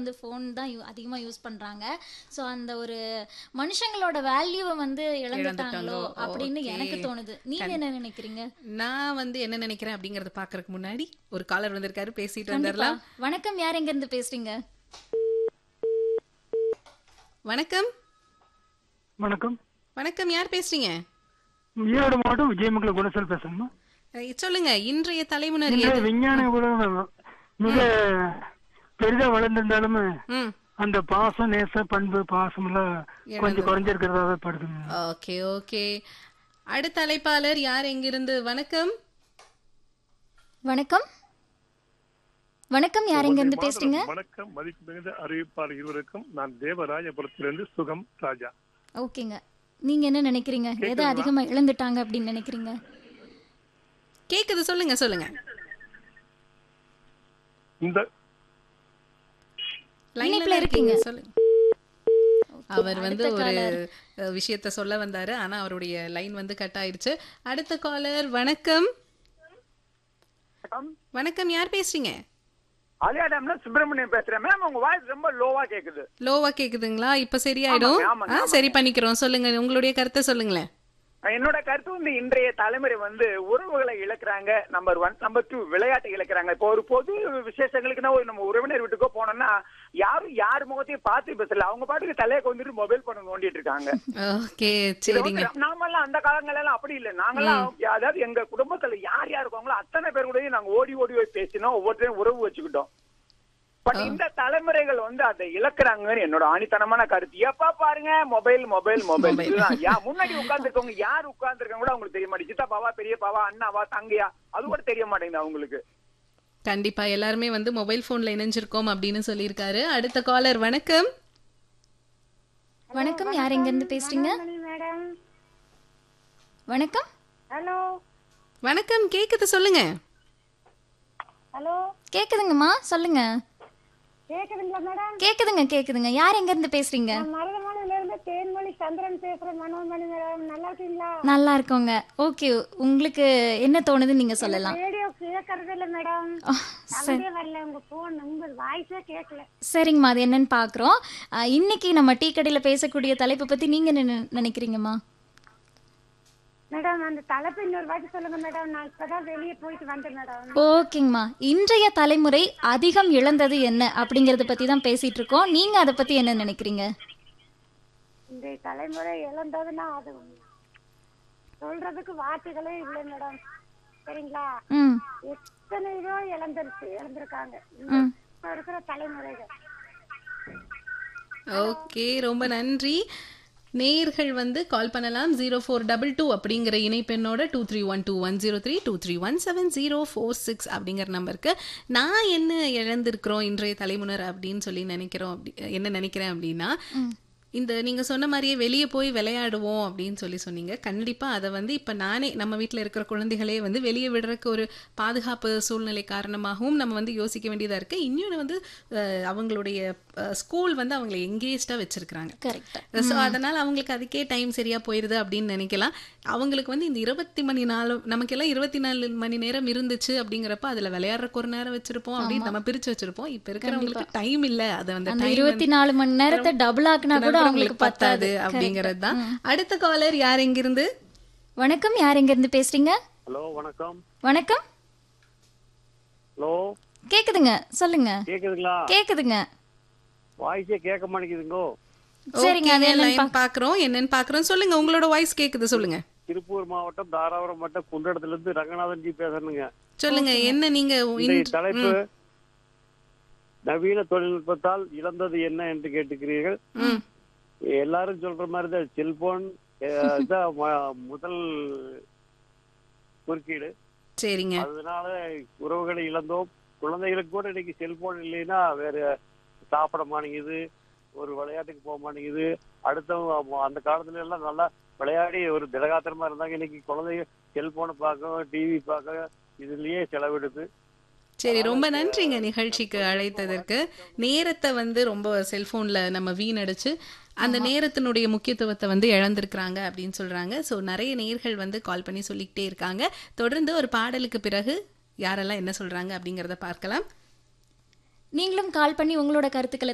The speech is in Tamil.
வந்து ஃபோன் தான் யூ அதிகமாக யூஸ் பண்ணுறாங்க ஸோ அந்த ஒரு மனுஷங்களோட வேல்யூவை வந்து இழந்துட்டாங்களோ இழந்துட்டாங்களோ. அப்படின்னு Okay. எனக்கு தோணுது நீங்க என்ன நினைக்கிறீங்க நான் வந்து என்ன நினைக்கிறேன் அப்படிங்கறத பாக்குறதுக்கு முன்னாடி ஒரு காலர் வந்திருக்காரு பேசிட்டு கண்டிப்பா வந்துடலாம் வணக்கம் யார் எங்க இருந்து பேசுறீங்க வணக்கம் வணக்கம் வணக்கம் யார் பேசுறீங்க ஈரோடு மாவட்டம் விஜயமங்கல குணசல் பேசுறேம்மா அஹ் சொல்லுங்க இன்றைய தலைமுறை இந்த எது? விஞ்ஞான உலகம் மிக பெரிதா வளர்ந்திருந்தாலும் ம் அந்த பாசம் நேச பண்பு பாசம் எல்லாம் கொஞ்சம் குறைஞ்சிருக்கிறதா படுதுங்க ஓகே ஓகே அடுத்த அழைப்பாளர் யார் எங்கிருந்து வணக்கம் வணக்கம் வணக்கம் யார் எங்க இருந்து பேசுறீங்க வணக்கம் மதிப்பு மிகுந்த அறிவிப்பாளர் இருவருக்கும் நான் தேவராஜபுரத்திலிருந்து சுகம் ராஜா ஓகேங்க நீங்க என்ன நினைக்கிறீங்க எதை அதிகமா இழந்துட்டாங்க அப்படின்னு நினைக்கிறீங்க கேக்குது சொல்லுங்க சொல்லுங்க இந்த லைன்ல இணைப்புல இருக்கீங்க இருக்கீங்க. சொல்லுங்க அவர் வந்து ஒரு அஹ், விஷயத்த சொல்ல வந்தாரு ஆனா அவருடைய லைன் வந்து கட் ஆயிடுச்சு அடுத்த காலர் வணக்கம் வணக்கம் யார் பேசுறீங்க அலியாடாம்ல சுப்பிரமணியம் பேசுறேன் மேம் உங்க வாய்ஸ் ரொம்ப லோவா கேக்குது லோவா கேக்குதுங்களா இப்ப சரியாயிடும் ஆமாங்க, ஆமாங்க, ஆ சரி பண்ணிக்கிறோம் சொல்லுங்க உங்களுடைய கருத்தை சொல்லுங்களேன் என்னோட கருத்து வந்து இன்றைய தலைமுறை வந்து உறவுகளை இழக்கிறாங்க நம்பர் ஒன் நம்பர் டூ விளையாட்டை இழக்கிறாங்க இப்போ ஒரு பொது விசேஷங்களுக்குன்னா ஒரு நம்ம உறவினர் வீட்டுக்கோ போனோம்னா யாரும் யார் முகத்தையும் பார்த்து பேசல அவங்க பாட்டுக்கு தலையை கொண்டுட்டு மொபைல் போன் நோண்டிட்டு இருக்காங்க ஓகே இது சரிங்க வந்து நாமெல்லாம் அந்த காலங்கள் எல்லாம் அப்படி இல்லை நாங்கெல்லாம் அதாவது எங்க குடும்பத்துல யார் யார் இருக்காங்களோ அத்தனை பேர் கூடயும் நாங்க ஓடி ஓடி போய் பேசினோம் ஒவ்வொருத்தரையும் உறவு வச்சுக்கிட்டோம் பட் இந்த தலைமுறைகள் வந்து அதை இழக்கிறாங்கன்னு என்னோட ஆணித்தனமான கருத்து எப்ப பாருங்க மொபைல் மொபைல் மொபைல் இதுதான் யா முன்னாடி உட்கார்ந்துருக்கவங்க யார் உட்கார்ந்துருக்காங்க கூட அவங்களுக்கு தெரிய மாட்டேங்குது சித்தப்பாவா பெரியப்பாவா அண்ணாவா தங்கையா அது கூட தெரிய மாட்டேங்குது அவங்களுக்கு கண்டிப்பா எல்லாருமே வந்து மொபைல் போன்ல இணைஞ்சிருக்கோம் அப்படின்னு சொல்லியிருக்காரு அடுத்த காலர் வணக்கம் வணக்கம் யார் எங்க இருந்து பேசுறீங்க மேடம் வணக்கம் ஹலோ வணக்கம் கேக்குது சொல்லுங்க ஹலோ கேக்குதுங்கம்மா சொல்லுங்க கேக்குதுங்களா மேடம் கேக்குதுங்க கேக்குதுங்க யார் எங்க இருந்து பேசுறீங்க நான் மருதமலையில இருந்து தேன்மொழி சந்திரன் பேசுறேன் மனோன்மணி மேடம் நல்லா இருக்கீங்களா நல்லா இருக்கோங்க ஓகே உங்களுக்கு என்ன தோணுதுன்னு நீங்க சொல்லலாம் ரேடியோ கேட்கறது இல்ல மேடம் ஆ, சரி சவுண்டே வரல உங்க போன் உங்க வாய்ஸே கேட்கல சரிங்கம்மா அது என்னன்னு பார்க்குறோம் இன்னைக்கு நம்ம டீ கடையில் பேசக்கூடிய தலைப்பை பற்றி நீங்கள் என்ன நினை- நினைக்கிறீங்கம்மா மேடம் அந்த தலைப்பு இன்னொரு வாட்டி சொல்லுங்க மேடம் நான் இப்பதான் வெளியே போயிட்டு வந்தேன் மேடம் ஓகேங்கம்மா இன்றைய தலைமுறை அதிகம் இழந்தது என்ன அப்படிங்கிறத பற்றி தான் பேசிட்டு இருக்கோம் நீங்கள் அதை பற்றி என்ன நினைக்கிறீங்க இந்த தலைமுறை இழந்ததுன்னா அது சொல்றதுக்கு வார்த்தைகளே இல்லை மேடம் சரிங்களா ம் எத்தனை இதோ இழந்துருச்சு இழந்திருக்காங்க இந்த இப்ப இருக்கிற தலைமுறைகள் ஓகே ரொம்ப நன்றி நேர்கள் வந்து கால் பண்ணலாம் ஜீரோ ஃபோர் டபுள் டூ அப்படிங்கிற இணைப்பெண்ணோட two three one two one zero three two three one seven zero four six அப்படிங்கிற நம்பருக்கு நான் என்ன இழந்திருக்கிறோம் இன்றைய தலைமுறை அப்படின்னு சொல்லி நினைக்கிறோம் அப்படி என்ன நினைக்கிறேன் அப்படின்னா இந்த நீங்க சொன்ன மாதிரியே வெளியே போய் விளையாடுவோம் அப்படின்னு சொல்லி சொன்னீங்க கண்டிப்பா அதை வந்து இப்ப நானே நம்ம வீட்ல இருக்கிற குழந்தைகளே வந்து வெளியே விடுறதுக்கு ஒரு பாதுகாப்பு சூழ்நிலை காரணமாகவும் நம்ம வந்து யோசிக்க வேண்டியதா இருக்கு இன்னொன்று வந்து அஹ், அவங்களுடைய ஸ்கூல் வந்து அவங்களை எங்கேஜ்டா வச்சிருக்கிறாங்க கரெக்ட் ஸோ அதனால அவங்களுக்கு அதுக்கே டைம் சரியா போயிருது அப்படின்னு நினைக்கலாம் அவங்களுக்கு வந்து இந்த இருபத்தி மணி நாலு நமக்கெல்லாம் இருபத்தி நாலு மணி நேரம் இருந்துச்சு அப்படிங்கிறப்ப அதுல விளையாடுறதுக்கு ஒரு நேரம் வச்சிருப்போம் அப்படின்னு நம்ம பிரிச்சு வச்சிருப்போம் இப்ப இருக்கிறவங்களுக்கு டைம் இல்ல அது அந்த அந்த time இருபத்தி நாலு மணி நேரத்தை டபுள் ஆக்குனா கூட அவங்களுக்கு பத்தாது அப்படிங்கிறது தான் அடுத்த காலர் யார் எங்கிருந்து வணக்கம் யார் எங்க இருந்து பேசுறீங்க ஹலோ வணக்கம் வணக்கம் ஹலோ கேக்குதுங்க சொல்லுங்க கேக்குதுங்களா கேக்குதுங்க வாய்ஸே கேட்க மாட்டேங்குதுங்கோ சரிங்க அது Okay, என்னன்னு line பாக்குறோம் என்னன்னு பாக்குறோம் சொல்லுங்க உங்களோட வாய்ஸ் கேக்குது சொல்லுங்க திருப்பூர் மாவட்டம் தாராபுரம் வட்டம் குண்டடத்துல இருந்து ரங்கநாதன் ஜி பேசுறேனுங்க சொல்லுங்க என்ன நீங்க இந்த இன்- தலைப்பு நவீன தொழில்நுட்பத்தால் இழந்தது என்ன என்று கேட்டுக்கிறீர்கள் ம். எல்லாரும் சொல்ற மாதிரி தான் செல்போன் தான் ம- முதல் குறுக்கீடு சரிங்க அதனால உறவுகளை இழந்தோம் குழந்தைகளுக்கு கூட இன்னைக்கு செல்போன் இல்லைன்னா வேற சாப்பிட மாட்டேங்குது ஒரு விளையாட்டுக்கு போக மாட்டேங்குது அடுத்தவங்க அந்த காலத்துல எல்லாம் நல்லா விளையாடி ஒரு திடகாத்திரமா இருந்தாங்க இன்னைக்கு குழந்தைங்க செல்போனை பார்க்க டிவி பார்க்க இதுலயே செலவிடுது சரி ரொம்ப நன்றிங்க நிகழ்ச்சிக்கு அழைத்ததற்கு நேரத்தை வந்து ரொம்ப செல்போன்ல நம்ம வீணடிச்சு அந்த நேரத்தினுடைய முக்கியத்துவத்தை வந்து இழந்திருக்கிறாங்க அப்படின்னு சொல்றாங்க ஸோ நிறைய நேர்கள் வந்து கால் பண்ணி சொல்லிக்கிட்டே இருக்காங்க தொடர்ந்து ஒரு பாடலுக்கு பிறகு யாரெல்லாம் என்ன சொல்றாங்க அப்படிங்கறத பார்க்கலாம் நீங்களும் கால் பண்ணி உங்களோட கருத்துக்களை